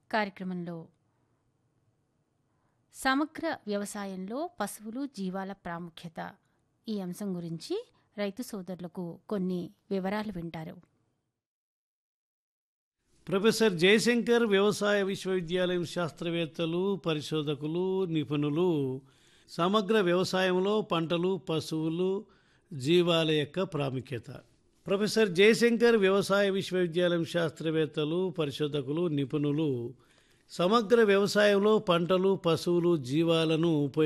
కార్యక్రమంలో సమగ్ర వ్యవసాయంలో పశువులు జీవాల ప్రాముఖ్యత ఈ అంశం గురించి రైతు సోదరులకు కొన్ని వివరాలు వింటారు ప్రొఫెసర్ జయశంకర్ వ్యవసాయ విశ్వవిద్యాలయం శాస్త్రవేత్తలు పరిశోధకులు నిపుణులు సమగ్ర వ్యవసాయంలో పంటలు పశువులు జీవాల యొక్క ప్రాముఖ్యత ప్రొఫెసర్ జయశంకర్ వ్యవసాయ విశ్వవిద్యాలయం శాస్త్రవేత్తలు పరిశోధకులు నిపుణులు సమగ్ర వ్యవసాయంలో పంటలు పశువులు జీవాలను ఉపయోగించి